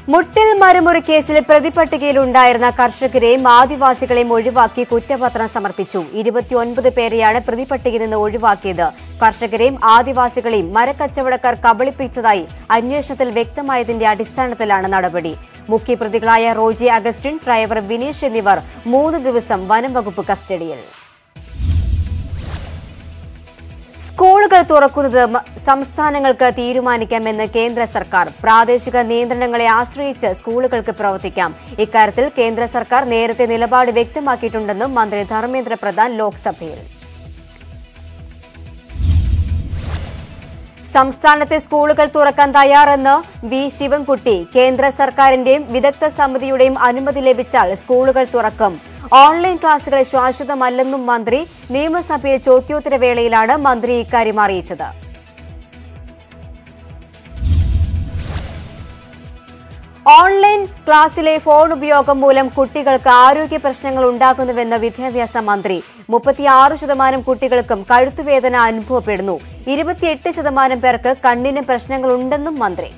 മുട്ടിൽ മരമുറി കേസിൽ പ്രതിപട്ടികയിലുണ്ടായിരുന്ന കർഷകരെയും ആദിവാസികളെയും ഒഴിവാക്കി കുറ്റപത്രം സമർപ്പിച്ചു ഇരുപത്തിയൊൻപത് പേരെയാണ് പ്രതിപട്ടികയിൽ നിന്ന് ഒഴിവാക്കിയത് കർഷകരെയും ആദിവാസികളെയും മരക്കച്ചവടക്കാർ കബളിപ്പിച്ചതായി അന്വേഷണത്തിൽ വ്യക്തമായതിന്റെ അടിസ്ഥാനത്തിലാണ് നടപടി മുഖ്യപ്രതികളായ റോജി അഗസ്റ്റിൻ ഡ്രൈവർ വിനീഷ് എന്നിവർ മൂന്ന് ദിവസം വനം വകുപ്പ് കസ്റ്റഡിയിൽ സ്കൂളുകൾ തുറക്കുന്നത് മ- സംസ്ഥാനങ്ങൾക്ക് തീരുമാനിക്കാമെന്ന് കേന്ദ്ര സർക്കാർ പ്രാദേശിക നിയന്ത്രണങ്ങളെ ആശ്രയിച്ച് സ്കൂളുകൾക്ക് പ്രവർത്തിക്കാം ഇക്കാര്യത്തിൽ കേന്ദ്ര സർക്കാർ നേരത്തെ നിലപാട് വ്യക്തമാക്കിയിട്ടുണ്ടെന്നും മന്ത്രി ധർമ്മേന്ദ്ര പ്രധാൻ ലോക്സഭയിൽ സംസ്ഥാനത്തെ സ്കൂളുകൾ തുറക്കാൻ തയ്യാറെന്ന് വി ശിവൻകുട്ടി കേന്ദ്ര സർക്കാരിന്റെയും വിദഗ്ധ സമിതിയുടെയും അനുമതി ലഭിച്ചാൽ സ്കൂളുകൾ തുറക്കും ഓൺലൈൻ ക്ലാസുകൾ ശാശ്വതമല്ലെന്നും മന്ത്രി നിയമസഭയിൽ ചോദ്യോത്തരവേളയിലാണ് മന്ത്രി ഇക്കാര്യം അറിയിച്ചത് ഓൺലൈൻ ക്ലാസ്സിലെ ഫോൺ ഉപയോഗം മൂലം കുട്ടികൾക്ക് ആരോഗ്യ പ്രശ്നങ്ങൾ ഉണ്ടാകുന്നുവെന്ന് വിദ്യാഭ്യാസ മന്ത്രി മുപ്പത്തിയാറ് ശതമാനം കുട്ടികൾക്കും കഴുത്തുവേദന അനുഭവപ്പെടുന്നു ഇരുപത്തിയെട്ട് ശതമാനം പേർക്ക് കണ്ണിന് പ്രശ്നങ്ങളുണ്ടെന്നും മന്ത്രി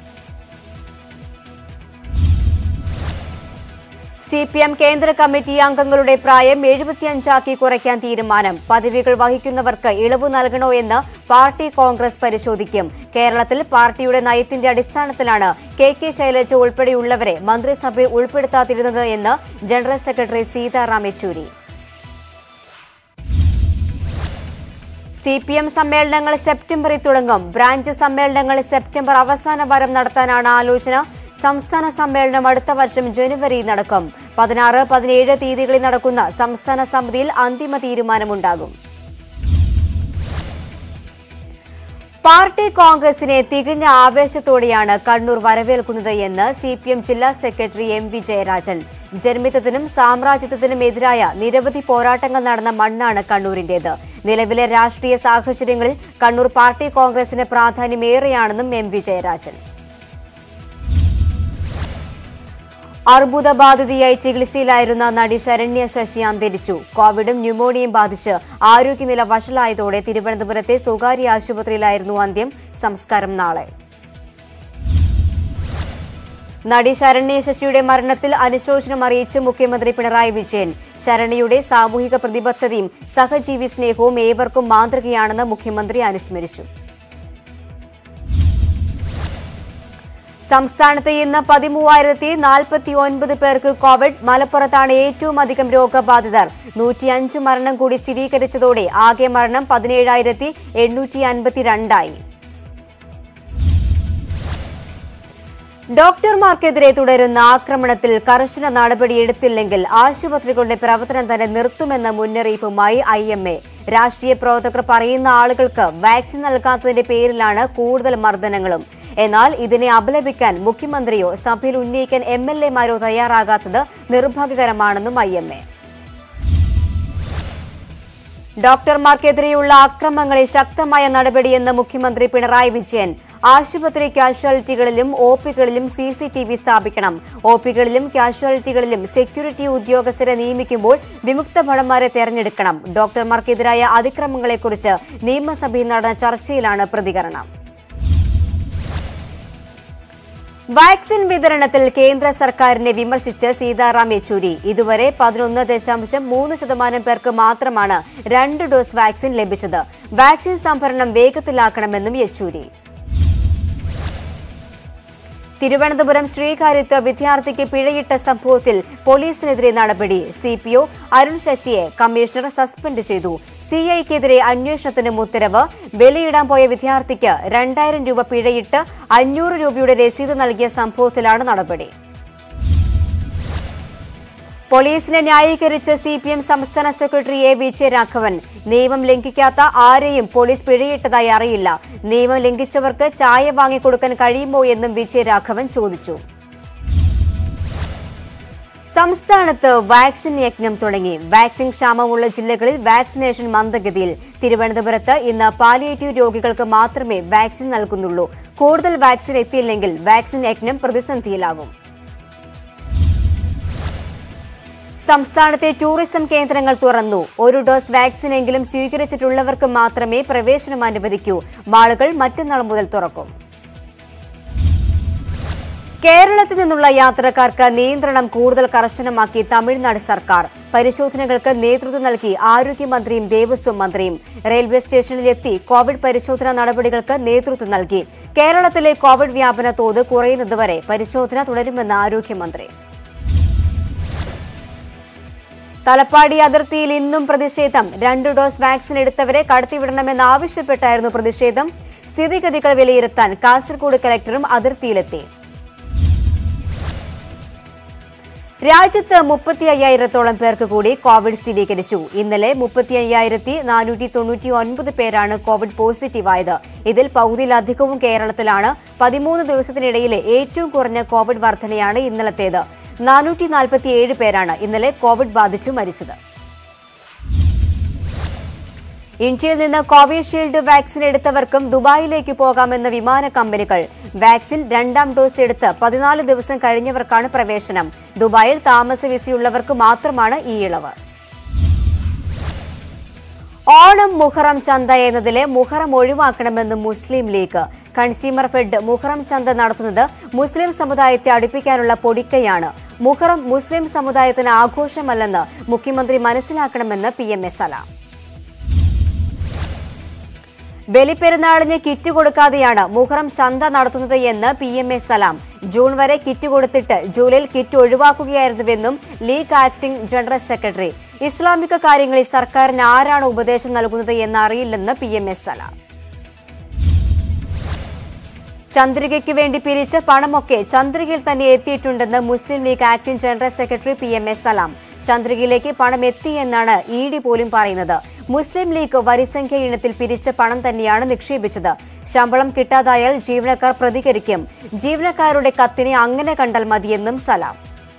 സി പി എം കേന്ദ്ര കമ്മിറ്റി അംഗങ്ങളുടെ പ്രായം എഴുപത്തിയഞ്ചാക്കി കുറയ്ക്കാൻ തീരുമാനം പദവികൾ വഹിക്കുന്നവർക്ക് ഇളവ് നൽകണോ എന്ന് പാർട്ടി കോൺഗ്രസ് പരിശോധിക്കും കേരളത്തിൽ പാർട്ടിയുടെ നയത്തിന്റെ അടിസ്ഥാനത്തിലാണ് കെ കെ ശൈലജ ഉൾപ്പെടെയുള്ളവരെ മന്ത്രിസഭയിൽ ഉൾപ്പെടുത്താതിരുന്നത് എന്ന് general secretary Sitaram Yechury C P M സമ്മേളനങ്ങൾ സെപ്റ്റംബറിൽ തുടങ്ങും ബ്രാഞ്ച് സമ്മേളനങ്ങൾ സെപ്റ്റംബർ അവസാന വാരം നടത്താനാണ് ആലോചന സംസ്ഥാന സമ്മേളനം അടുത്ത വർഷം ജനുവരിയിൽ നടക്കും പതിനാറ് പതിനേഴ് തീയതികളിൽ നടക്കുന്ന സംസ്ഥാന സമിതിയിൽ അന്തിമ തീരുമാനമുണ്ടാകും പാർട്ടി കോൺഗ്രസിനെ തികഞ്ഞ ആവേശത്തോടെയാണ് കണ്ണൂർ വരവേൽക്കുന്നത് എന്ന് സി പി എം ജില്ലാ സെക്രട്ടറി എം വി ജയരാജൻ ജന്മിത്വത്തിനും സാമ്രാജ്യത്വത്തിനും എതിരായ നിരവധി പോരാട്ടങ്ങൾ നടന്ന മണ്ണാണ് കണ്ണൂരിന്റേത് നിലവിലെ രാഷ്ട്രീയ സാഹചര്യങ്ങളിൽ കണ്ണൂർ പാർട്ടി കോൺഗ്രസിന് പ്രാധാന്യമേറെയാണെന്നും എം വി ജയരാജൻ അർബുദബാധിതയായി ചികിത്സയിലായിരുന്ന നടി ശരണ്യ ശശി അന്തരിച്ചു കോവിഡും ന്യൂമോണിയയും ബാധിച്ച് ആരോഗ്യനില വഷളായതോടെ തിരുവനന്തപുരത്തെ സ്വകാര്യ ആശുപത്രിയിലായിരുന്നു അന്ത്യം സംസ്കാരം നാളെ നടി ശരണ്യ ശശിയുടെ മരണത്തിൽ അനുശോചനം അറിയിച്ച് മുഖ്യമന്ത്രി പിണറായി വിജയൻ ശരണ്യയുടെ സാമൂഹിക പ്രതിബദ്ധതയും സഹജീവി സ്നേഹവും ഏവർക്കും മാതൃകയാണെന്ന് മുഖ്യമന്ത്രി അനുസ്മരിച്ചു സംസ്ഥാനത്ത് ഇന്ന് പതിമൂവായിരത്തി നാൽപ്പത്തി ഒൻപത് പേർക്ക് കോവിഡ് മലപ്പുറത്താണ് ഏറ്റവും അധികം രോഗബാധിതർ നൂറ്റിയഞ്ച് മരണം കൂടി സ്ഥിരീകരിച്ചതോടെ ആകെ മരണം പതിനേഴായിരത്തി എണ്ണൂറ്റി അൻപത്തിരണ്ടായി ഡോക്ടർമാർക്കെതിരെ തുടരുന്ന ആക്രമണത്തിൽ കർശന നടപടിയെടുത്തില്ലെങ്കിൽ ആശുപത്രികളുടെ പ്രവർത്തനം തന്നെ നിർത്തുമെന്ന മുന്നറിയിപ്പുമായി ഐ എം എ രാഷ്ട്രീയ പ്രവർത്തകർ പറയുന്ന ആളുകൾക്ക് വാക്സിൻ നൽകാത്തതിന്റെ പേരിലാണ് കൂടുതൽ മർദ്ദനങ്ങളും എന്നാൽ ഇതിനെ അപലപിക്കാൻ മുഖ്യമന്ത്രിയോ സഭയിൽ ഉന്നയിക്കാൻ എം എൽ എമാരോ തയ്യാറാകാത്തത് നിർഭാഗ്യകരമാണെന്നും ഐ എം എ ഡോക്ടർമാർക്കെതിരെയുള്ള അക്രമങ്ങളിൽ ശക്തമായ നടപടിയെന്ന് മുഖ്യമന്ത്രി പിണറായി വിജയൻ ആശുപത്രി കാഷ്വാലിറ്റികളിലും ഒ പികളിലും സി സി ടി വി സ്ഥാപിക്കണം ഒ പികളിലും കാഷ്വാലിറ്റികളിലും സെക്യൂരിറ്റി ഉദ്യോഗസ്ഥരെ നിയമിക്കുമ്പോൾ വിമുക്ത ഭടന്മാരെ തെരഞ്ഞെടുക്കണം ഡോക്ടർമാർക്കെതിരായ അതിക്രമങ്ങളെക്കുറിച്ച് നിയമസഭയിൽ നടന്ന ചർച്ചയിലാണ് പ്രതികരണം വാക്സിൻ വിതരണത്തിൽ കേന്ദ്ര സർക്കാരിനെ വിമർശിച്ച് സീതാറാം യെച്ചൂരി ഇതുവരെ പതിനൊന്ന് ദശാംശം മൂന്ന് ശതമാനം പേർക്ക് മാത്രമാണ് രണ്ട് ഡോസ് വാക്സിൻ ലഭിച്ചത് വാക്സിൻ സംഭരണം വേഗത്തിലാക്കണമെന്നും യെച്ചൂരി തിരുവനന്തപുരം ശ്രീകാര്യത്ത് വിദ്യാർത്ഥിക്ക് പിഴയിട്ട സംഭവത്തിൽ പോലീസിനെതിരെ നടപടി സി പി ഒ അരുൺ ശശിയെ കമ്മീഷണർ സസ്പെൻഡ് ചെയ്തു സിഐക്കെതിരെ അന്വേഷണത്തിനും ഉത്തരവ് വിലയിടാൻ പോയ വിദ്യാർത്ഥിക്ക് രണ്ടായിരം രൂപ പിഴയിട്ട് അഞ്ഞൂറ് രൂപയുടെ രസീത് നൽകിയ സംഭവത്തിലാണ് നടപടി പോലീസിനെ ന്യായീകരിച്ച് സി പി എം സംസ്ഥാന സെക്രട്ടറി എ വിജയരാഘവൻ നിയമം ലംഘിക്കാത്ത ആരെയും പോലീസ് പിഴയിട്ടതായി അറിയില്ല നിയമം ലംഘിച്ചവർക്ക് ചായ വാങ്ങിക്കൊടുക്കാൻ കഴിയുമോ എന്നും വിജയരാഘവൻ ചോദിച്ചു സംസ്ഥാനത്ത് വാക്സിൻ യജ്ഞം തുടങ്ങി വാക്സിൻ ക്ഷാമമുള്ള ജില്ലകളിൽ വാക്സിനേഷൻ മന്ദഗതിയിൽ തിരുവനന്തപുരത്ത് ഇന്ന് പാലിയേറ്റീവ് രോഗികൾക്ക് മാത്രമേ വാക്സിൻ നൽകുന്നുള്ളൂ കൂടുതൽ വാക്സിൻ എത്തിയില്ലെങ്കിൽ വാക്സിൻ യജ്ഞം പ്രതിസന്ധിയിലാകും സംസ്ഥാനത്തെ ടൂറിസം കേന്ദ്രങ്ങൾ തുറന്നു ഒരു ഡോസ് വാക്സിനെങ്കിലും സ്വീകരിച്ചിട്ടുള്ളവർക്ക് മാത്രമേ പ്രവേശനം അനുവദിക്കൂ മാളുകൾ മറ്റന്നാൾ മുതൽ തുറക്കും കേരളത്തിൽ നിന്നുള്ള യാത്രക്കാർക്ക് നിയന്ത്രണം കൂടുതൽ കർശനമാക്കി തമിഴ്നാട് സർക്കാർ പരിശോധനകൾക്ക് നേതൃത്വം നൽകി ആരോഗ്യമന്ത്രിയും ദേവസ്വം മന്ത്രിയും റെയിൽവേ സ്റ്റേഷനിലെത്തി കോവിഡ് പരിശോധനാ നടപടികൾക്ക് നേതൃത്വം നൽകി കേരളത്തിലെ കോവിഡ് വ്യാപന തോത് കുറയുന്നതുവരെ പരിശോധന തുടരുമെന്ന് ആരോഗ്യമന്ത്രി തലപ്പാടി അതിർത്തിയിൽ ഇന്നും പ്രതിഷേധം രണ്ടു ഡോസ് വാക്സിൻ എടുത്തവരെ കടത്തിവിടണമെന്നാവശ്യപ്പെട്ടായിരുന്നു പ്രതിഷേധം സ്ഥിതിഗതികൾ വിലയിരുത്താൻ കാസർഗോഡ് കലക്ടറും അതിർത്തിയിലെത്തി രാജ്യത്ത് മുപ്പത്തി അയ്യായിരത്തോളം പേർക്ക് കൂടി കോവിഡ് സ്ഥിരീകരിച്ചു ഇന്നലെ മുപ്പത്തി അയ്യായിരത്തി നാനൂറ്റി തൊണ്ണൂറ്റി ഒൻപത് പേരാണ് കോവിഡ് പോസിറ്റീവായത് ഇതിൽ പകുതിയിലധികവും കേരളത്തിലാണ് പതിമൂന്ന് ദിവസത്തിനിടയിലെ ഏറ്റവും കുറഞ്ഞ കോവിഡ് വർധനയാണ് ഇന്നലത്തേത് നാനൂറ്റി നാൽപ്പത്തിയേഴ് പേരാണ് ഇന്നലെ കോവിഡ് ബാധിച്ചു മരിച്ചത് ഇന്ത്യയിൽ നിന്ന് കോവിഷീൽഡ് വാക്സിൻ എടുത്തവർക്കും ദുബായിലേക്ക് പോകാമെന്ന വിമാന കമ്പനികൾ വാക്സിൻ രണ്ടാം ഡോസ് എടുത്ത് പതിനാല് ദിവസം കഴിഞ്ഞവർക്കാണ് പ്രവേശനം ദുബായിൽ താമസ വിസയുള്ളവർക്ക് മാത്രമാണ് ഈ ഇളവ് ഓണം മുഹറം ചന്ത എന്നതിലെ മുഹറം ഒഴിവാക്കണമെന്ന് മുസ്ലിം ലീഗ് കൺസ്യൂമർ ഫെഡ് മുഹറം ചന്ത നടത്തുന്നത് മുസ്ലിം സമുദായത്തെ അടുപ്പിക്കാനുള്ള പൊടിക്കൈയാണ് മുഹറം മുസ്ലിം സമുദായത്തിന് ആഘോഷമല്ലെന്ന് മുഖ്യമന്ത്രി മനസ്സിലാക്കണമെന്ന് പി എം എസ് സലാം ബലിപ്പെരുന്നാളിന് കിറ്റ് കൊടുക്കാതെയാണ് മുഹറം ചന്ത നടത്തുന്നത് എന്ന് P M A Salam June വരെ കിറ്റ് കൊടുത്തിട്ട് ജൂലൈയിൽ കിറ്റ് ഒഴിവാക്കുകയായിരുന്നുവെന്നും ലീഗ് ആക്ടിംഗ് ജനറൽ സെക്രട്ടറി ഇസ്ലാമിക കാര്യങ്ങളിൽ സർക്കാരിന് ആരാണ് ഉപദേശം നൽകുന്നത് എന്നറിയില്ലെന്ന് പി എം എസ് സലാം ചന്ദ്രികയ്ക്ക് വേണ്ടി പിരിച്ച പണമൊക്കെ ചന്ദ്രികയിൽ തന്നെ എത്തിയിട്ടുണ്ടെന്ന് Muslim League acting general secretary P M S Salam ചന്ദ്രികയിലേക്ക് പണം എത്തി എന്നാണ് ഇ ഡി പോലും പറയുന്നത് മുസ്ലിം ലീഗ് വരിസംഖ്യ ഇനത്തിൽ പിരിച്ച പണം തന്നെയാണ് നിക്ഷേപിച്ചത് ശമ്പളം കിട്ടാതായാൽ ജീവനക്കാർ പ്രതികരിക്കും ജീവനക്കാരുടെ കത്തിനെ അങ്ങനെ കണ്ടാൽ മതിയെന്നും സലാം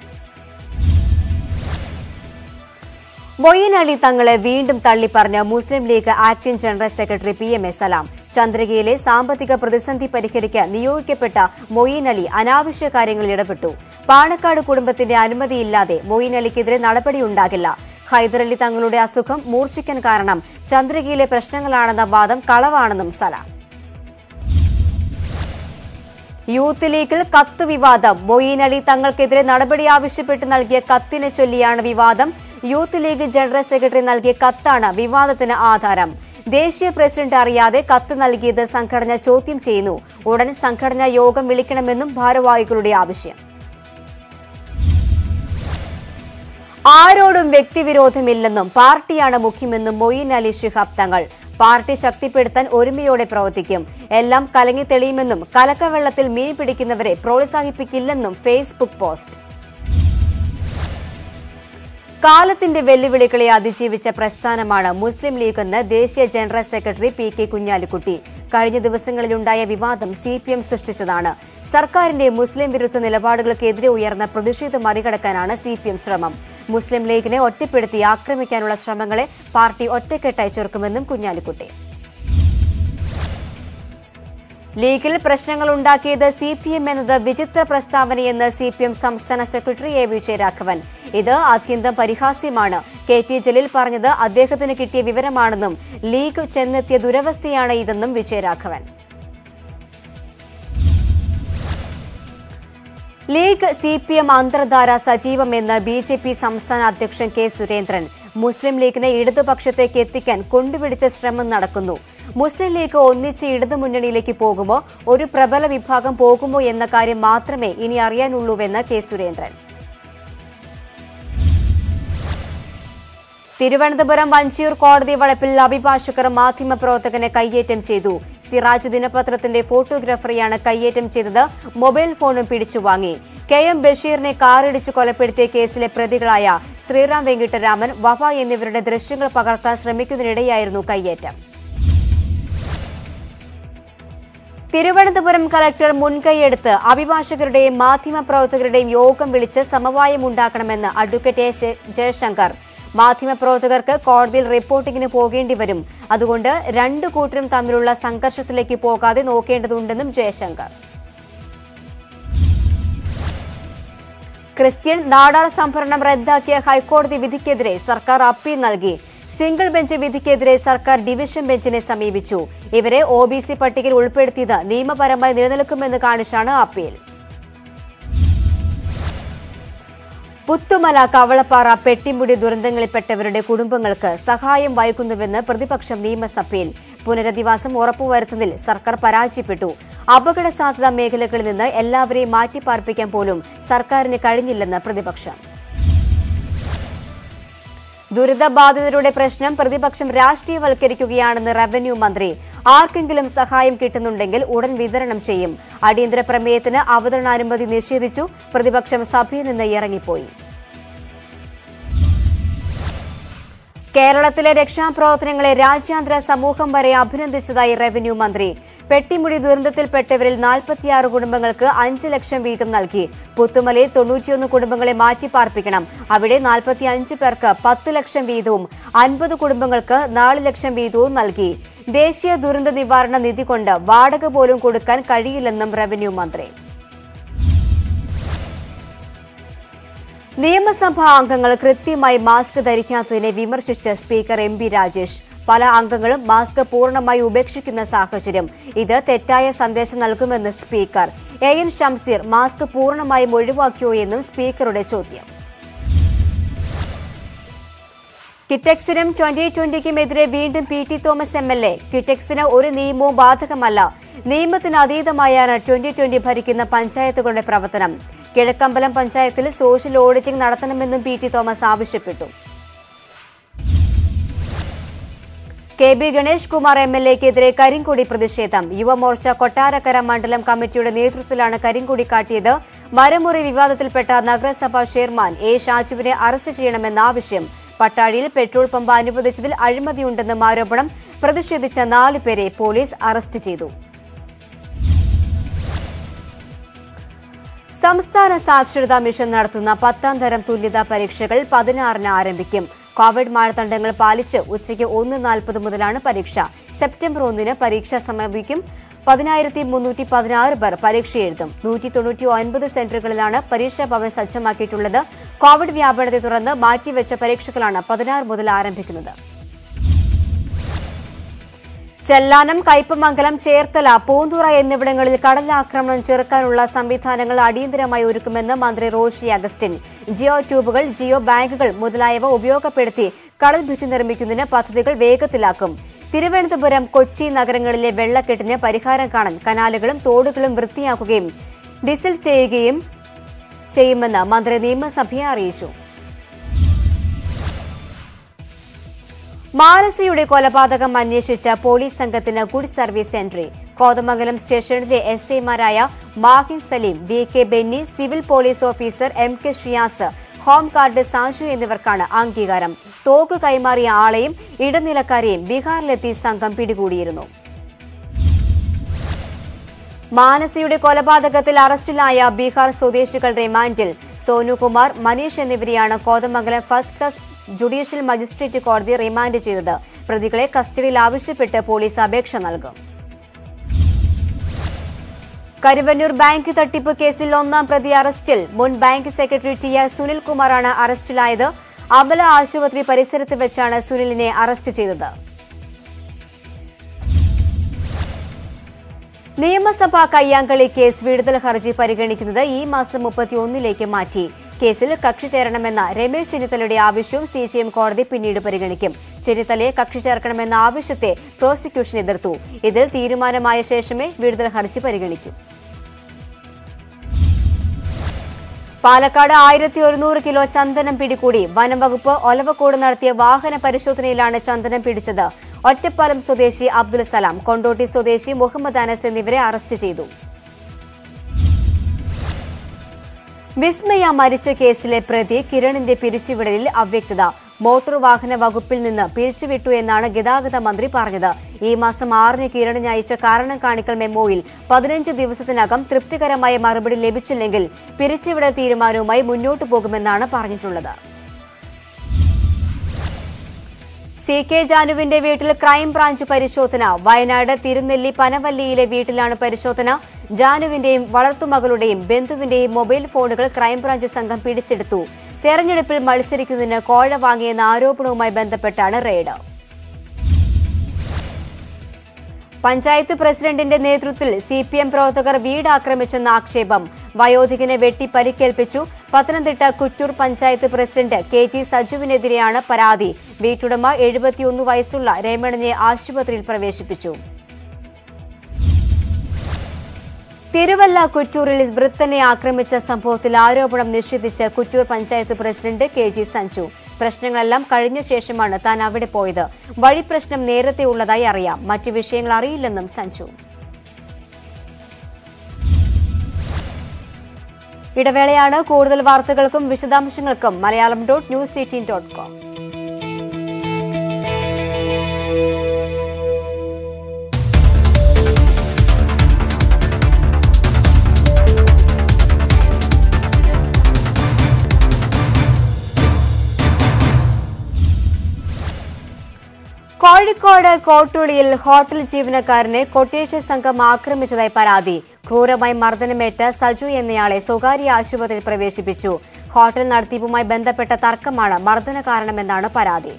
മൊയ്യൻ അലി തങ്ങളെ വീണ്ടും തള്ളിപ്പറഞ്ഞ Muslim League acting general secretary P M A Salam ചന്ദ്രികയിലെ സാമ്പത്തിക പ്രതിസന്ധി പരിഹരിക്കാൻ നിയോഗിക്കപ്പെട്ട മൊയ്യൻ അലി അനാവശ്യ കാര്യങ്ങളിൽ ഇടപെട്ടു പാണക്കാട് കുടുംബത്തിന്റെ അനുമതിയില്ലാതെ മൊയ്യൻ അലിക്കെതിരെ നടപടിയുണ്ടാകില്ല ഹൈദരലി തങ്ങളുടെ അസുഖം മൂർച്ഛിക്കാൻ കാരണം ചന്ദ്രികയിലെ പ്രശ്നങ്ങളാണെന്ന വാദം കളവാണെന്നും സലാം യൂത്ത് ലീഗിൽ കത്ത് വിവാദം മൊയ്യീൻ അലി തങ്ങൾക്കെതിരെ നടപടി ആവശ്യപ്പെട്ട് നൽകിയ കത്തിനെ ചൊല്ലിയാണ് വിവാദം യൂത്ത് ലീഗ് ജനറൽ സെക്രട്ടറി നൽകിയ കത്താണ് വിവാദത്തിന് ആധാരം ദേശീയ പ്രസിഡന്റ് അറിയാതെ കത്ത് നൽകിയത് സംഘടന ചോദ്യം ചെയ്യുന്നു ഉടൻ സംഘടനാ യോഗം വിളിക്കണമെന്നും ഭാരവാഹികളുടെ ആവശ്യം ആരോടും വ്യക്തിവിരോധമില്ലെന്നും പാർട്ടിയാണ് മുഖ്യമെന്നും മൊയ്യീൻ അലി ശിഹാബ് തങ്ങൾ പാർട്ടി ശക്തിപ്പെടുത്താൻ ഒരുമയോടെ പ്രവർത്തിക്കും എല്ലാം കലങ്ങി തെളിയുമെന്നും കലക്കവെള്ളത്തിൽ മീൻ പിടിക്കുന്നവരെ പ്രോത്സാഹിപ്പിക്കില്ലെന്നും ഫേസ്ബുക്ക് പോസ്റ്റ് കാലത്തിന്റെ വെല്ലുവിളികളെ അതിജീവിച്ച പ്രസ്ഥാനമാണ് മുസ്ലിം ലീഗ് എന്ന് ദേശീയ general secretary P K Kunhalikutty കഴിഞ്ഞ ദിവസങ്ങളിലുണ്ടായ വിവാദം സി പി എം സൃഷ്ടിച്ചതാണ് സർക്കാരിന്റെ മുസ്ലിം വിരുദ്ധ നിലപാടുകൾക്കെതിരെ ഉയർന്ന പ്രതിഷേധം മറികടക്കാനാണ് സി പി എം ശ്രമം മുസ്ലിം ലീഗിനെ ഒറ്റപ്പെടുത്തി ആക്രമിക്കാനുള്ള ശ്രമങ്ങളെ പാർട്ടി ഒറ്റക്കെട്ടായി ചെറുക്കുമെന്നും കുഞ്ഞാലിക്കുട്ടി ലീഗിൽ പ്രശ്നങ്ങൾ ഉണ്ടാക്കിയത് സി പി എം എന്നത് വിചിത്ര പ്രസ്താവനയെന്ന് സി പി എം സംസ്ഥാന സെക്രട്ടറി എ വിജയരാഘവൻ ഇത് അത്യന്തം പരിഹാസ്യമാണ് കെ ടി ജലീൽ പറഞ്ഞത് അദ്ദേഹത്തിന് കിട്ടിയ വിവരമാണെന്നും ലീഗ് ചെന്നെത്തിയ ദുരവസ്ഥയാണ് ഇതെന്നും Vijayaraghavan League C P M അന്തർധാര സജീവമെന്ന് ബി ജെ പി സംസ്ഥാന അധ്യക്ഷൻ കെ സുരേന്ദ്രൻ മുസ്ലിം ലീഗിനെ ഇടതുപക്ഷത്തേക്ക് എത്തിക്കാൻ കൊണ്ടുപിടിച്ച ശ്രമം നടക്കുന്നു മുസ്ലിം ലീഗ് ഒന്നിച്ച് ഇടതുമുന്നണിയിലേക്ക് പോകുമോ ഒരു പ്രബല വിഭാഗം പോകുമോ എന്ന കാര്യം മാത്രമേ ഇനി അറിയാനുള്ളൂവെന്ന് കെ സുരേന്ദ്രൻ തിരുവനന്തപുരം വഞ്ചിയൂർ കോടതി വളപ്പിൽ അഭിഭാഷകർ മാധ്യമപ്രവർത്തകനെ കയ്യേറ്റം ചെയ്തു സിറാജ് ദിനപത്രത്തിന്റെ ഫോട്ടോഗ്രാഫറെയാണ് കയ്യേറ്റം ചെയ്തത് മൊബൈൽ ഫോണും പിടിച്ചുവാങ്ങി കെ എം ബഷീറിനെ കാറിടിച്ച് കൊലപ്പെടുത്തിയ കേസിലെ പ്രതികളായ ശ്രീറാം വെങ്കിട്ടരാമൻ വഫ എന്നിവരുടെ ദൃശ്യങ്ങൾ പകർത്താൻ ശ്രമിക്കുന്നതിനിടെയായിരുന്നു കയ്യേറ്റം തിരുവനന്തപുരം കലക്ടർ മുൻകൈയെടുത്ത് അഭിഭാഷകരുടെയും മാധ്യമപ്രവർത്തകരുടെയും യോഗം വിളിച്ച് സമവായമുണ്ടാക്കണമെന്ന് അഡ്വക്കേറ്റ് എ ശേ- ജയശങ്കർ മാധ്യമപ്രവർത്തകർക്ക് കോടതിയിൽ റിപ്പോർട്ടിങ്ങിന് പോകേണ്ടി വരും അതുകൊണ്ട് രണ്ടു കൂട്ടരും തമ്മിലുള്ള സംഘർഷത്തിലേക്ക് പോകാതെ നോക്കേണ്ടതുണ്ടെന്നും ജയശങ്കർ ക്രിസ്ത്യൻ നാടാർ സംഭരണം റദ്ദാക്കിയ ഹൈക്കോടതി വിധിക്കെതിരെ സർക്കാർ അപ്പീൽ നൽകി സിംഗിൾ ബെഞ്ച് വിധിക്കെതിരെ സർക്കാർ ഡിവിഷൻ ബെഞ്ചിനെ സമീപിച്ചു ഇവരെ ഒ ബി സി പട്ടികയിൽ ഉൾപ്പെടുത്തിയത് നിയമപരമായി നിലനിൽക്കുമെന്ന് കാണിച്ചാണ് അപ്പീൽ പുത്തുമല കവളപ്പാറ പെട്ടിമുടി ദുരന്തങ്ങളിൽപ്പെട്ടവരുടെ കുടുംബങ്ങൾക്ക് സഹായം വൈകുന്നുവെന്ന് പ്രതിപക്ഷം നിയമസഭയിൽ പുനരധിവാസം ഉറപ്പുവരുത്തുന്നതിൽ സർക്കാർ പരാജയപ്പെട്ടു അപകട സാധ്യതാ മേഖലകളിൽ നിന്ന് എല്ലാവരെയും മാറ്റിപ്പാർപ്പിക്കാൻ പോലും സർക്കാരിന് കഴിഞ്ഞില്ലെന്ന് പ്രതിപക്ഷം ദുരിതബാധിതരുടെ പ്രശ്നം പ്രതിപക്ഷം രാഷ്ട്രീയവൽക്കരിക്കുകയാണെന്ന് റവന്യൂ മന്ത്രി ആർക്കെങ്കിലും സഹായം കിട്ടുന്നുണ്ടെങ്കിൽ ഉടൻ വിതരണം ചെയ്യും അടിയന്തര പ്രമേയത്തിന് അവതരണാനുമതി നിഷേധിച്ചു പ്രതിപക്ഷം സഭയിൽ നിന്ന് ഇറങ്ങിപ്പോയി കേരളത്തിലെ രക്ഷാപ്രവർത്തനങ്ങളെ രാജ്യാന്തര സമൂഹം വരെ അഭിനന്ദിച്ചതായി റവന്യൂ മന്ത്രി പെട്ടിമുടി ദുരന്തത്തിൽപ്പെട്ടവരിൽ നാൽപ്പത്തിയാറ് കുടുംബങ്ങൾക്ക് അഞ്ച് ലക്ഷം വീതം നൽകി പുത്തുമലയിൽ തൊണ്ണൂറ്റിയൊന്ന് കുടുംബങ്ങളെ മാറ്റിപ്പാർപ്പിക്കണം അവിടെ നാൽപ്പത്തിയഞ്ച് പേർക്ക് പത്ത് ലക്ഷം വീതവും അൻപത് കുടുംബങ്ങൾക്ക് നാല് ലക്ഷം വീതവും നൽകി ദേശീയ ദുരന്ത നിവാരണ നിധി കൊണ്ട് വാടക പോലും കൊടുക്കാൻ കഴിയില്ലെന്നും റവന്യൂ മന്ത്രി നിയമസഭാ അംഗങ്ങൾ കൃത്യമായി മാസ്ക് ധരിക്കാത്തതിനെ വിമർശിച്ച് സ്പീക്കർ എം പി രാജേഷ് പല അംഗങ്ങളും മാസ്ക് പൂർണ്ണമായി ഉപേക്ഷിക്കുന്ന സാഹചര്യം ഇത് തെറ്റായ സന്ദേശം നൽകുമെന്ന് speaker A N Shamseer mask പൂർണ്ണമായും ഒഴിവാക്കിയോ എന്നും സ്പീക്കറുടെ ചോദ്യം കിറ്റക്സിനും ട്വന്റി ട്വന്റിക്കുമെതിരെ വീണ്ടും P T Thomas M L A കിറ്റക്സിന് ഒരു നിയമവും ബാധകമല്ല നിയമത്തിന് അതീതമായാണ് ട്വന്റി ട്വന്റി ഭരിക്കുന്ന പഞ്ചായത്തുകളുടെ പ്രവർത്തനം കിഴക്കമ്പലം പഞ്ചായത്തിൽ സോഷ്യൽ ഓഡിറ്റിംഗ് നടത്തണമെന്നും പി ടി തോമസ് ആവശ്യപ്പെട്ടു K B Ganesh Kumar M L എക്കെതിരെ കരിങ്കൊടി പ്രതിഷേധം യുവമോർച്ച കൊട്ടാരക്കര മണ്ഡലം കമ്മിറ്റിയുടെ നേതൃത്വത്തിലാണ് കരിങ്കൊടി കാട്ടിയത് മരമുറി വിവാദത്തിൽപ്പെട്ട നഗരസഭാ ചെയർമാൻ എ ഷാജുവിനെ അറസ്റ്റ് ചെയ്യണമെന്ന ആവശ്യം പട്ടാഴിയിൽ പെട്രോൾ പമ്പ് അനുവദിച്ചതിൽ അഴിമതിയുണ്ടെന്നും ആരോപണം പ്രതിഷേധിച്ച നാലു പേരെ പോലീസ് അറസ്റ്റ് ചെയ്തു സംസ്ഥാന സാക്ഷരതാ മിഷൻ നടത്തുന്ന പത്താം തരം തുല്യതാ പരീക്ഷകൾ പതിനാറിന് ആരംഭിക്കും കോവിഡ് മാനദണ്ഡങ്ങൾ പാലിച്ച് ഉച്ചയ്ക്ക് ഒന്ന് നാൽപ്പത് മുതലാണ് പരീക്ഷ സെപ്റ്റംബർ ഒന്നിന് പരീക്ഷ സമാപിക്കും പതിനായിരത്തി മുന്നൂറ്റി പതിനാറ് പേർ പരീക്ഷ എഴുതും നൂറ്റി തൊണ്ണൂറ്റി ഒൻപത് സെന്ററുകളിലാണ് പരീക്ഷാ ഭവൻ സജ്ജമാക്കിയിട്ടുള്ളത് കോവിഡ് വ്യാപനത്തെ തുടർന്ന് മാറ്റിവെച്ച പരീക്ഷകളാണ് പതിനാറ് മുതൽ ആരംഭിക്കുന്നത് ചെല്ലാനം കയ്പമംഗലം ചേർത്തല പൂന്തുറ എന്നിവിടങ്ങളിൽ കടലാക്രമണം ചെറുക്കാനുള്ള സംവിധാനങ്ങൾ അടിയന്തരമായി ഒരുക്കുമെന്ന് മന്ത്രി റോഷി അഗസ്റ്റിൻ ജിയോ ട്യൂബുകൾ ജിയോ ബാങ്കുകൾ മുതലായവ ഉപയോഗപ്പെടുത്തി കടൽ ഭിത്തി നിർമ്മിക്കുന്നതിന് പദ്ധതികൾ വേഗത്തിലാക്കും തിരുവനന്തപുരം കൊച്ചി നഗരങ്ങളിലെ വെള്ളക്കെട്ടിന് പരിഹാരം കാണാൻ കനാലുകളും തോടുകളും വൃത്തിയാക്കുകയും ഡിസിൽ ചെയ്യുകയും ചെയ്യുമെന്ന് മന്ത്രി നിയമസഭയെ അറിയിച്ചു മാനസിയുടെ കൊലപാതകം അന്വേഷിച്ച പോലീസ് സംഘത്തിന് ഗുഡ് സർവീസ് എൻട്രി കോതമംഗലം സ്റ്റേഷനിലെ എസ് ഐമാരായ Mahi Salim V K Benny civil police officer M K Shiyas home guard Saju എന്നിവർക്കാണ് അംഗീകാരം തോക്ക് കൈമാറിയ ആളെയും ഇടനിലക്കാരെയും ബീഹാറിലെത്തി സംഘം പിടികൂടിയിരുന്നു മാനസിയുടെ കൊലപാതകത്തിൽ അറസ്റ്റിലായ ബീഹാർ സ്വദേശികൾ റിമാൻഡിൽ സോനുകുമാർ മനീഷ് എന്നിവരെയാണ് Kothamangalam first class judicial magistrate കോടതി റിമാൻഡ് ചെയ്തത് പ്രതികളെ കസ്റ്റഡിയിൽ ആവശ്യപ്പെട്ട് പോലീസ് അപേക്ഷ നൽകും കരുവന്നൂർ ബാങ്ക് തട്ടിപ്പ് കേസിൽ ഒന്നാം പ്രതി അറസ്റ്റിൽ മുൻ ബാങ്ക് സെക്രട്ടറി ടി ആർ സുനിൽകുമാറാണ് അറസ്റ്റിലായത് അമല ആശുപത്രി പരിസരത്ത് വെച്ചാണ് സുനിലിനെ അറസ്റ്റ് ചെയ്തത് നിയമസഭാ കയ്യാങ്കളി കേസ് വിടുതൽ ഹർജി പരിഗണിക്കുന്നത് ഈ മാസം മുപ്പത്തിയൊന്നിലേക്ക് മാറ്റി കേസിൽ കക്ഷി ചേരണമെന്ന രമേശ് ചെന്നിത്തലയുടെ ആവശ്യവും സി ജി എം കോടതി പിന്നീട് പരിഗണിക്കും ചെന്നിത്തലയെ കക്ഷി ചേർക്കണമെന്ന ആവശ്യത്തെ പ്രോസിക്യൂഷൻ എതിർത്തു ഇതിൽ തീരുമാനമായ ശേഷമേ വിടുതൽ ഹർജി പരിഗണിക്കൂ പാലക്കാട് ആയിരത്തി ഒരുന്നൂറ് കിലോ ചന്ദനം പിടികൂടി വനംവകുപ്പ് ഒലവക്കോട് നടത്തിയ വാഹന പരിശോധനയിലാണ് ചന്ദനം പിടിച്ചത് ഒറ്റപ്പാലം സ്വദേശി അബ്ദുൽ സലാം കൊണ്ടോട്ടി സ്വദേശി മുഹമ്മദ് അനസ് എന്നിവരെ അറസ്റ്റ് ചെയ്തു വിസ്മയ മരിച്ച കേസിലെ പ്രതി കിരണിന്റെ പിരിച്ചുവിടലിൽ അവ്യക്തത മോട്ടോർ വാഹന വകുപ്പിൽ നിന്ന് പിരിച്ചുവിട്ടു എന്നാണ് ഗതാഗത മന്ത്രി പറഞ്ഞത് ഈ മാസം ആറിന് കിരണിന് അയച്ച കാരണം കാണിക്കൽ മെമ്മോയിൽ പതിനഞ്ച് ദിവസത്തിനകം തൃപ്തികരമായ മറുപടി ലഭിച്ചില്ലെങ്കിൽ പിരിച്ചുവിടൽ തീരുമാനവുമായി മുന്നോട്ടു പോകുമെന്നാണ് പറഞ്ഞിട്ടുള്ളത് സി കെ ജാനുവിന്റെ വീട്ടിൽ ക്രൈംബ്രാഞ്ച് പരിശോധന വയനാട് തിരുനെല്ലി പനവല്ലിയിലെ വീട്ടിലാണ് പരിശോധന ജാനുവിന്റെയും വളർത്തുമകളുടെയും ബന്ധുവിന്റെയും മൊബൈൽ ഫോണുകൾ ക്രൈംബ്രാഞ്ച് സംഘം പിടിച്ചെടുത്തു തെരഞ്ഞെടുപ്പിൽ മത്സരിക്കുന്നതിന് കോഴ വാങ്ങിയെന്ന ആരോപണവുമായി ബന്ധപ്പെട്ടാണ് റെയ്ഡ് പഞ്ചായത്ത് പ്രസിഡന്റിന്റെ നേതൃത്വത്തിൽ സി പി എം പ്രവർത്തകർ വീട് ആക്രമിച്ചെന്ന ആക്ഷേപം വയോധികനെ വെട്ടി പരിക്കേൽപ്പിച്ചു Pathanamthitta Kuttoor panchayat president K G സജുവിനെതിരെയാണ് പരാതി വീട്ടുടമ എഴുപത്തിയൊന്ന് വയസ്സുള്ള രമണനെ ആശുപത്രിയിൽ പ്രവേശിപ്പിച്ചു തിരുവല്ല കുറ്റൂരിൽ വൃത്തനെ ആക്രമിച്ച സംഭവത്തിൽ ആരോപണം നിഷേധിച്ച് Kuttoor panchayat president K G Sanju പ്രശ്നങ്ങളെല്ലാം കഴിഞ്ഞ ശേഷമാണ് താൻ അവിടെ പോയത് വഴി പ്രശ്നം നേരത്തെ ഉള്ളതായി അറിയാം മറ്റു വിഷയങ്ങൾ അറിയില്ലെന്നും സഞ്ജു ഇടവേളയാണ് കൂടുതൽ വാർത്തകൾക്കും വിശദാംശങ്ങൾക്കും Malayalam dot news eighteen dot com Kozhikode കോട്ടുളിയിൽ ഹോട്ടൽ ജീവനക്കാരനെ കൊട്ടേഷൻ സംഘം ആക്രമിച്ചതായി പരാതി ക്രൂരമായി മർദ്ദനമേറ്റ് സജു എന്നയാളെ സ്വകാര്യ ആശുപത്രിയിൽ പ്രവേശിപ്പിച്ചു ഹോട്ടൽ നടത്തിപ്പുമായി ബന്ധപ്പെട്ട തർക്കമാണ് മർദ്ദന കാരണമെന്നാണ് പരാതി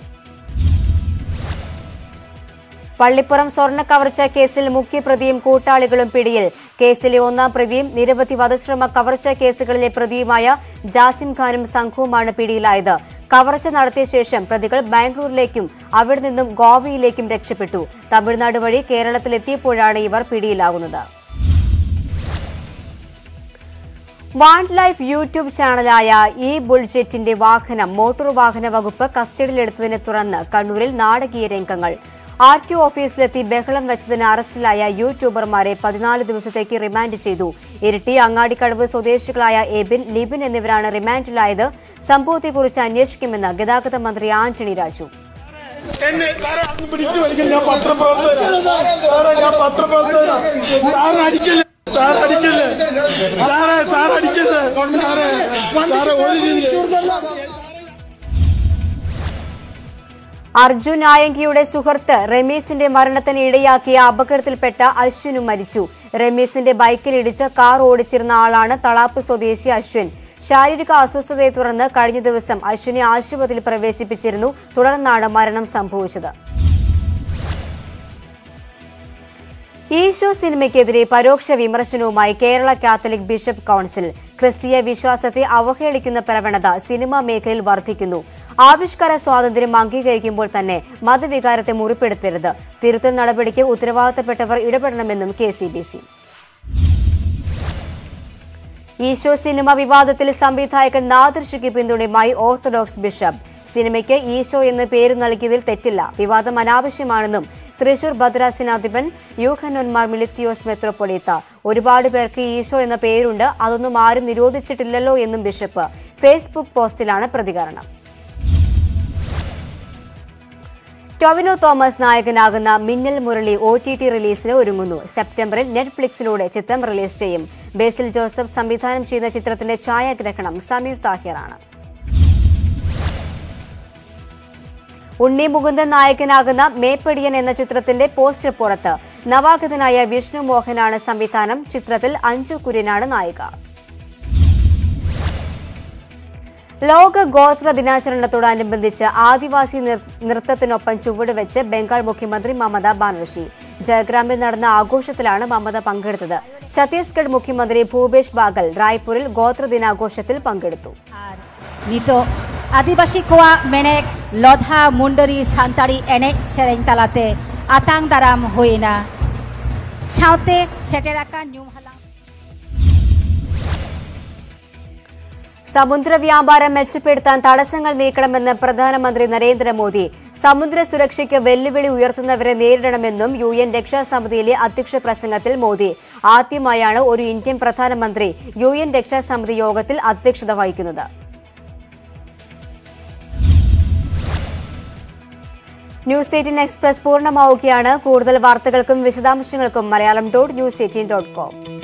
പള്ളിപ്പുറം സ്വർണ്ണ കവർച്ച കേസിൽ മുഖ്യപ്രതിയും കൂട്ടാളികളും പിടിയിൽ കേസിലെ ഒന്നാം പ്രതിയും നിരവധി വധശ്രമ കവർച്ച കേസുകളിലെ പ്രതിയുമായ ജാസിം ഖാനും സംഘവുമാണ് പിടിയിലായത് കവർച്ച നടത്തിയ ശേഷം പ്രതികൾ ബാംഗ്ലൂരിലേക്കും അവിടെ നിന്നും ഗോവയിലേക്കും രക്ഷപ്പെട്ടു തമിഴ്നാട് വഴി കേരളത്തിലെത്തിയപ്പോഴാണ് ഇവർ പിടിയിലാകുന്നത് വാണ്ട് ലൈഫ് യൂട്യൂബ് ചാനലായ ഇ ബുൾജെറ്റിന്റെ വാഹനം മോട്ടോർ വാഹന വകുപ്പ് കസ്റ്റഡിയിലെടുത്തതിനെ തുടർന്ന് കണ്ണൂരിൽ നാടകീയ രംഗങ്ങൾ ആർ ടി ഓഫീസിലെത്തി ബഹളം വെച്ചതിന് അറസ്റ്റിലായ യൂട്യൂബർമാരെ പതിനാല് ദിവസത്തേക്ക് റിമാൻഡ് ചെയ്തു ഇരിട്ടി അങ്ങാടിക്കടവ് സ്വദേശികളായ എബിൻ ലിബിൻ എന്നിവരാണ് റിമാൻഡിലായത് സംഭവത്തെക്കുറിച്ച് അന്വേഷിക്കുമെന്ന് ഗതാഗത മന്ത്രി ആന്റണി രാജു എന്നെ സാറേ അന്ന് പിടിച്ചു വലിക്കൽ ഞാൻ പത്രപ്രവർത്തകനാ സാറേ ഞാൻ പത്രപ്രവർത്തകനാ സാറ് അടിക്കല്ലേ സാർ അടിക്കല്ലേ സാറേ സാർ അടിക്കല്ലേ സാറേ സാറേ ഒരു രീതി അർജുൻ ആയങ്കിയുടെ സുഹൃത്ത് റമീസിന്റെ മരണത്തിന് ഇടയാക്കിയ അപകടത്തിൽപ്പെട്ട അശ്വിനും മരിച്ചു റമീസിന്റെ ബൈക്കിലിടിച്ച് കാർ ഓടിച്ചിരുന്ന ആളാണ് തളാപ്പ് സ്വദേശി അശ്വിൻ ശാരീരിക അസ്വസ്ഥതയെ തുടർന്ന് കഴിഞ്ഞ ദിവസം അശ്വിനെ ആശുപത്രിയിൽ പ്രവേശിപ്പിച്ചിരുന്നു തുടർന്നാണ് മരണം സംഭവിച്ചത് ഈശോ സിനിമയ്ക്കെതിരെ പരോക്ഷ വിമർശനവുമായി കേരള കാത്തലിക് ബിഷപ്പ് കൌൺസിൽ ക്രിസ്തീയ വിശ്വാസത്തെ അവഹേളിക്കുന്ന പ്രവണത സിനിമാ മേഖലയിൽ വർദ്ധിക്കുന്നു ആവിഷ്കാര സ്വാതന്ത്ര്യം അംഗീകരിക്കുമ്പോൾ തന്നെ മതവികാരത്തെ മുറിപ്പെടുത്തരുത് തിരുത്തൽ നടപടിക്ക് ഉത്തരവാദിത്തപ്പെട്ടവർ ഇടപെടണമെന്നും K C B C Eesho cinema വിവാദത്തിൽ സംവിധായകൻ നാദർശിക്ക് പിന്തുണയുമായി ഓർത്തഡോക്സ് ബിഷപ്പ് സിനിമയ്ക്ക് ഈശോ എന്ന് പേര് നൽകിയതിൽ തെറ്റില്ല വിവാദം അനാവശ്യമാണെന്നും തൃശൂർ ഭദ്രാസനാധിപൻ യൂഹനോന്മാർ മിലിത്തിയോസ് മെത്രോപൊളീത്ത ഒരുപാട് പേർക്ക് ഈശോ എന്ന പേരുണ്ട് അതൊന്നും ആരും നിരോധിച്ചിട്ടില്ലല്ലോ എന്നും ബിഷപ്പ് ഫേസ്ബുക്ക് പോസ്റ്റിലാണ് പ്രതികരണം ടൊവിനോ തോമസ് നായകനാകുന്ന മിന്നൽ മുരളി ഒ ടി ടി റിലീസിന് ഒരുങ്ങുന്നു സെപ്റ്റംബറിൽ നെറ്റ്ഫ്ലിക്സിലൂടെ ചിത്രം റിലീസ് ചെയ്യും ബേസിൽ ജോസഫ് സംവിധാനം ചെയ്യുന്ന ചിത്രത്തിന്റെ ഛായാഗ്രഹണം സമീർ താഹിറാണ് ഉണ്ണി മുകുന്ദൻ നായകനാകുന്ന മേപ്പടിയൻ എന്ന ചിത്രത്തിന്റെ പോസ്റ്റർ പുറത്ത് നവാഗതനായ വിഷ്ണു മോഹനാണ് സംവിധാനം ചിത്രത്തിൽ അഞ്ജു കുര്യനാണ് നായിക ലോക ഗോത്ര ദിനാചരണത്തോടനുബന്ധിച്ച് ആദിവാസി നിർ- നൃത്തത്തിനൊപ്പം ചുവടുവെച്ച് ബംഗാൾ മുഖ്യമന്ത്രി മമത ബാനർജി ജയഗ്രാമിൽ നടന്ന ആഘോഷത്തിലാണ് മമത പങ്കെടുത്തത് ഛത്തീസ്ഗഡ് മുഖ്യമന്ത്രി ഭൂപേഷ് ബാഗൽ റായ്പൂരിൽ ഗോത്ര ദിനാഘോഷത്തിൽ പങ്കെടുത്തു ᱟᱨ ᱱᱤᱛᱚᱜ ᱟᱹᱫᱤᱵᱟᱹᱥᱤ ᱠᱚᱣᱟᱜ ᱢᱮᱱᱮᱠ ᱞᱚᱫᱷᱟ ᱢᱩᱱᱰᱟᱹᱨᱤ ᱥᱟᱱᱛᱟᱲᱤ ᱮᱱᱮᱡ ᱥᱮᱨᱮᱧ ᱛᱟᱞᱟᱛᱮ ᱟᱛᱟᱝ ᱫᱟᱨᱟᱢ ᱦᱩᱭᱮᱱᱟ ᱥᱟᱶᱛᱮ ᱥᱮᱴᱮᱨ ᱟᱠᱟᱱ ᱧᱩᱢ ᱦᱟᱞᱟᱝ സമുദ്ര വ്യാപാരം മെച്ചപ്പെടുത്താൻ തടസ്സങ്ങൾ നീക്കണമെന്ന് പ്രധാനമന്ത്രി നരേന്ദ്രമോദി സമുദ്ര സുരക്ഷയ്ക്ക് വെല്ലുവിളി ഉയർത്തുന്നവരെ നേരിടണമെന്നും യു എൻ രക്ഷാസമിതിയിലെ അധ്യക്ഷ പ്രസംഗത്തിൽ മോദി ആദ്യമായാണ് ഒരു ഇന്ത്യൻ പ്രധാനമന്ത്രി യു എൻ രക്ഷാസമിതി യോഗത്തിൽ അധ്യക്ഷത വഹിക്കുന്നത് ന്യൂസ് എയ്റ്റീൻ എക്സ്പ്രസ് പൂർണ്ണമാവുകയാണ് കൂടുതൽ വാർത്തകൾക്കും വിശദാംശങ്ങൾക്കും Malayalam dot news eighteen dot com